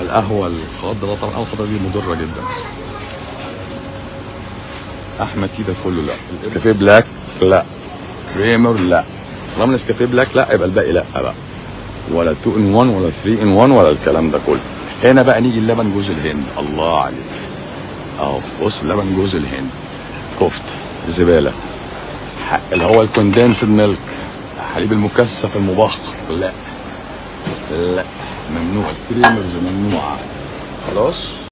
القهوه الخضراء طبعا القهوه الخضراء دي مضره جدا احمد تي ده كله لا نسكافيه بلاك لا كريمر لا طالما نسكافيه بلاك لا يبقى الباقي لا بقى ولا 2 ان 1 ولا 3 ان 1 ولا الكلام ده كله هنا بقى نيجي اللبن جوز الهند الله عليك اهو بص لبن جوز الهند كفت زباله ح- اللي هو الكوندنسد ميلك حليب المكثف المبخر لا لا ممنوع الكريمرز ممنوعه خلاص